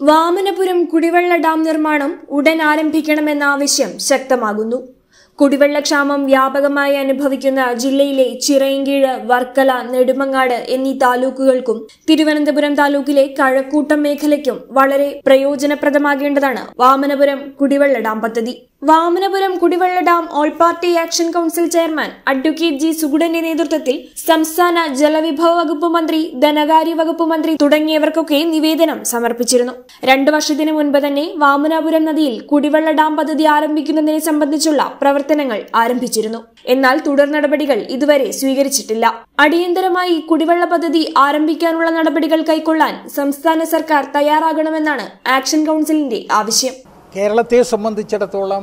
വാമനപുരം കുടിവെള്ള ഡാം നിർമ്മാണം ഉടൻ ആരംഭിക്കണമെന്ന ആവശ്യം ശക്തമാകുന്നു കുടിവെള്ളക്ഷാമം വ്യാപകമായി അനുഭവിക്കുന്ന ജില്ലയിലെ ചിറയൻകീഴ് വർക്കല നെടുമങ്ങാട് എന്നീ താലൂക്കുകൾക്കും തിരുവനന്തപുരം താലൂക്കിലെ കഴക്കൂട്ടം മേഖലയ്ക്കും വളരെ പ്രയോജനപ്രദമാകേണ്ടതാണ് വാമനപുരം കുടിവെള്ള ഡാം പദ്ധതി വാമനപുരം കുടിവെള്ള dam all party action council chairman advocate G സുഗുഡന്റെ നേതൃത്വത്തിൽ സംസ്ഥാന ജലവിഭവ വകുപ്പ് മന്ത്രി ധനകാര്യ വകുപ്പ് മന്ത്രി തുടങ്ങിയവർക്കൊക്കെ നിവേദനം സമർപ്പിച്ചിരുന്നു രണ്ടു വർഷത്തിന് മുൻപ് തന്നെ വാമനാപുരം നദിയിൽ കുടിവെള്ള ഡാം പദ്ധതി ആരംഭിക്കുന്നതിനെ സംബന്ധിച്ചുള്ള പ്രവർത്തനങ്ങൾ ആരംഭിച്ചിരുന്നു എന്നാൽ തുടർ നടപടികൾ ഇതുവരെ സ്വീകരിച്ചിട്ടില്ല അടിയന്തരമായി കുടിവെള്ള പദ്ധതി ആരംഭിക്കാനുള്ള നടപടികൾ കൈക്കൊള്ളാൻ സംസ്ഥാന സർക്കാർ തയ്യാറാകണമെന്നാണ് ആക്ഷൻ കൌൺസിലിന്റെ ആവശ്യം കേരളത്തെ സംബന്ധിച്ചിടത്തോളം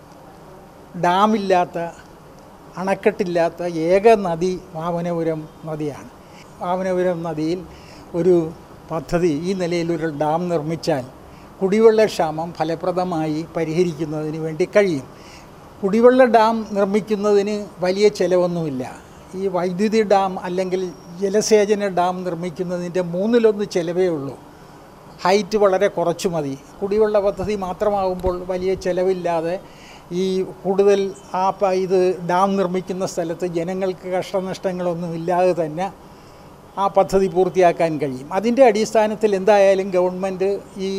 ഡാമില്ലാത്ത അണക്കെട്ടില്ലാത്ത ഏക നദി വാമനപുരം നദിയാണ് വാമനപുരം നദിയിൽ ഒരു പദ്ധതി ഈ നിലയിൽ ഒരു ഡാം നിർമ്മിച്ചാൽ കുടിവെള്ളക്ഷാമം ഫലപ്രദമായി പരിഹരിക്കുന്നതിന് വേണ്ടി കഴിയും കുടിവെള്ള ഡാം നിർമ്മിക്കുന്നതിന് വലിയ ചിലവൊന്നുമില്ല ഈ വൈദ്യുതി ഡാം അല്ലെങ്കിൽ ജലസേചന ഡാം നിർമ്മിക്കുന്നതിൻ്റെ മൂന്നിലൊന്ന് ചിലവേ ഉള്ളൂ ഹൈറ്റ് വളരെ കുറച്ചു മതി കുടിവെള്ള പദ്ധതി മാത്രമാകുമ്പോൾ വലിയ ചിലവില്ലാതെ ഈ കൂടുതൽ ആ പ- ഇത് ഡാം നിർമ്മിക്കുന്ന സ്ഥലത്ത് ജനങ്ങൾക്ക് കഷ്ടനഷ്ടങ്ങളൊന്നും ഇല്ലാതെ തന്നെ ആ പദ്ധതി പൂർത്തിയാക്കാൻ കഴിയും അതിൻ്റെ അടിസ്ഥാനത്തിൽ എന്തായാലും ഗവൺമെൻറ് ഈ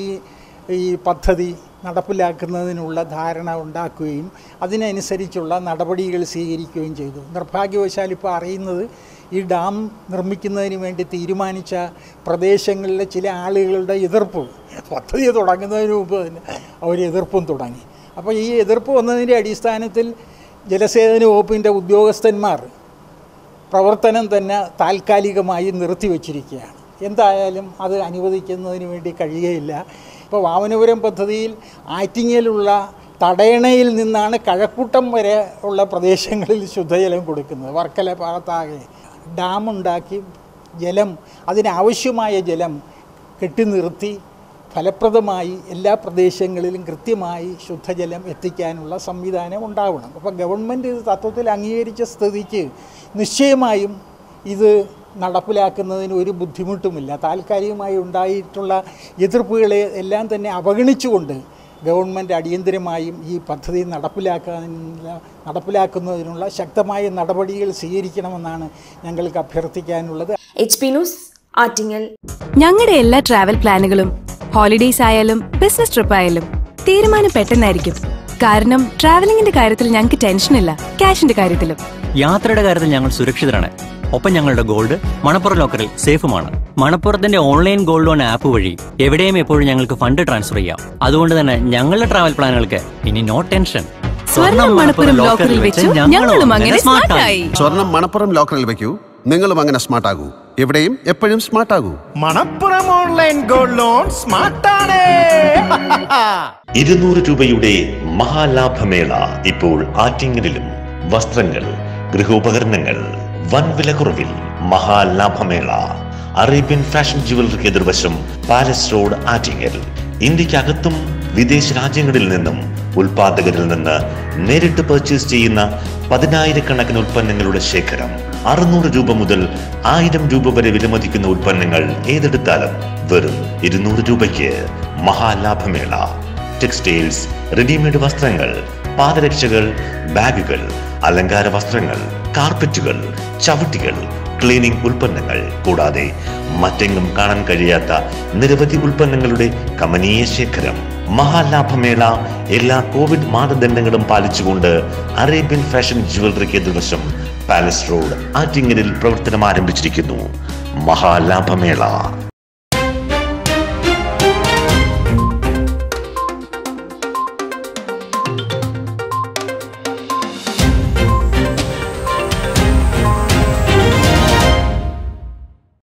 ഈ പദ്ധതി നടപ്പിലാക്കുന്നതിനുള്ള ധാരണ ഉണ്ടാക്കുകയും അതിനനുസരിച്ചുള്ള നടപടികൾ സ്വീകരിക്കുകയും ചെയ്തു നിർഭാഗ്യവശാൽ ഇപ്പോൾ അറിയുന്നത് ഈ ഡാം നിർമ്മിക്കുന്നതിന് വേണ്ടി തീരുമാനിച്ച പ്രദേശങ്ങളിലെ ചില ആളുകളുടെ എതിർപ്പ് പദ്ധതി തുടങ്ങുന്നതിന് മുമ്പ് തന്നെ അവർ എതിർപ്പും തുടങ്ങി അപ്പോൾ ഈ എതിർപ്പ് വന്നതിൻ്റെ അടിസ്ഥാനത്തിൽ ജലസേചന വകുപ്പിൻ്റെ ഉദ്യോഗസ്ഥന്മാർ പ്രവർത്തനം തന്നെ താൽക്കാലികമായി നിർത്തിവച്ചിരിക്കുകയാണ് എന്തായാലും അത് അനുവദിക്കുന്നതിന് വേണ്ടി കഴിയുകയില്ല ഇപ്പോൾ വാമനപുരം പദ്ധതിയിൽ ആറ്റിങ്ങലുള്ള തടയണയിൽ നിന്നാണ് കഴക്കൂട്ടം വരെ ഉള്ള പ്രദേശങ്ങളിൽ ശുദ്ധജലം കൊടുക്കുന്നത് വർക്കല ഭാഗത്താകെ ഡാമുണ്ടാക്കി ജലം അതിനാവശ്യമായ ജലം കെട്ടി നിർത്തി ഫലപ്രദമായി എല്ലാ പ്രദേശങ്ങളിലും കൃത്യമായി ശുദ്ധജലം എത്തിക്കാനുള്ള സംവിധാനം ഉണ്ടാവണം അപ്പോൾ ഗവൺമെൻറ് ഇത് തത്വത്തിൽ അംഗീകരിച്ച സ്ഥിതിക്ക് നിശ്ചയമായും ഇത് നടപ്പിലാക്കുന്നതിന് ഒരു ബുദ്ധിമുട്ടുമില്ല താൽക്കാലികമായി ഉണ്ടായിട്ടുള്ള എതിർപ്പുകളെ എല്ലാം തന്നെ അവഗണിച്ചുകൊണ്ട് ഗവൺമെൻറ് അടിയന്തരമായും ഈ പദ്ധതി നടപ്പിലാക്കാനുള്ള നടപ്പിലാക്കുന്നതിനുള്ള ശക്തമായ നടപടികൾ സ്വീകരിക്കണമെന്നാണ് ഞങ്ങൾക്ക് അഭ്യർത്ഥിക്കാനുള്ളത് എച്ച് പി ന്യൂസ് ആറ്റിങ്ങൽ ഞങ്ങളുടെ എല്ലാ ട്രാവൽ പ്ലാനുകളും ഹോളിഡേയ്സ് ആയാലും ബിസിനസ് ട്രിപ്പ് ആയാലും തീരുമാനം പെട്ടെന്നായിരിക്കും കാരണം ട്രാവലിംഗിന്റെ കാര്യത്തിൽ ഞങ്ങൾക്ക് ടെൻഷനില്ല ക്യാഷിന്റെ കാര്യത്തിലും യാത്രയുടെ കാര്യത്തിൽ ഞങ്ങൾ സുരക്ഷിതരാണ് ഒപ്പം ഞങ്ങളുടെ ഗോൾഡ് മണപ്പുറം ലോക്കറിൽ സേഫുമാണ് മണപ്പുറത്തിന്റെ ഓൺലൈൻ ഗോൾഡ് ലോൺ ആപ്പ് വഴി എവിടെയും എപ്പോഴും ഞങ്ങൾക്ക് ഫണ്ട് ട്രാൻസ്ഫർ ചെയ്യാം അതുകൊണ്ട് തന്നെ ഞങ്ങളുടെ ട്രാവൽ പ്ലാനുകൾക്ക് ഇനി നോ ടെൻഷൻ സ്വർണം മണപ്പുറം ലോക്കറിൽ വെച്ചു ഞങ്ങളും അങ്ങനെ സ്മാർട്ടായി സ്വർണം മണപ്പുറം ലോക്കറിൽ വെക്കൂ നിങ്ങളും അങ്ങനെ സ്മാർട്ട് ആകൂ എവിടെയും എപ്പോഴും സ്മാർട്ട് ആകൂ മണപ്പുറം ഓൺലൈൻ ഗോൾഡ് ലോൺ സ്മാർട്ടാണ് ഇരുന്നൂറ് രൂപയുടെ മഹാലാഭമേള ഇപ്പോൾ ആറ്റിങ്ങലിലും വസ്ത്രങ്ങൾ ഗൃഹോപകരണങ്ങൾ വൻ വിലക്കുറവിൽ മഹാലാഭമേള അറേബ്യൻ ഫാഷൻ ജുവലറിക്ക് എതിർവശം പാലസ് റോഡ് ആറ്റിങ്ങൽ ഇന്ത്യക്കകത്തും വിദേശ രാജ്യങ്ങളിൽ നിന്നും ഉൽപാദകരിൽ നിന്ന് നേരിട്ട് പർച്ചേസ് ചെയ്യുന്ന പതിനായിരക്കണക്കിന് ഉൽപ്പന്നങ്ങളുടെ ശേഖരം അറുന്നൂറ് രൂപ മുതൽ ആയിരം രൂപ വരെ വിലമതിക്കുന്ന ഉൽപ്പന്നങ്ങൾ ഏതെടുത്താലും വെറും ഇരുന്നൂറ് രൂപയ്ക്ക് മഹാലാഭമേള ടെക്സ്റ്റൈൽസ് റെഡിമെയ്ഡ് വസ്ത്രങ്ങൾ പാദരക്ഷകൾ ബാഗുകൾ അലങ്കാര വസ്ത്രങ്ങൾ കാർപ്പറ്റുകൾ ചവിട്ടികൾ ക്ലീനിംഗ് ഉൽപ്പന്നങ്ങൾ കൂടാതെ മറ്റെങ്ങും കാണാൻ കഴിയാത്ത നിരവധി ഉൽപ്പന്നങ്ങളുടെ കമനീയ ശേഖരം മഹാലാഭമേള എല്ലാ കോവിഡ് മാനദണ്ഡങ്ങളും പാലിച്ചുകൊണ്ട് അറേബ്യൻ ഫാഷൻ ജുവലറിക്ക് എതിർവശം പാലസ് റോഡ് ആറ്റിങ്ങലിൽ പ്രവർത്തനം ആരംഭിച്ചിരിക്കുന്നു മഹാലാഭമേള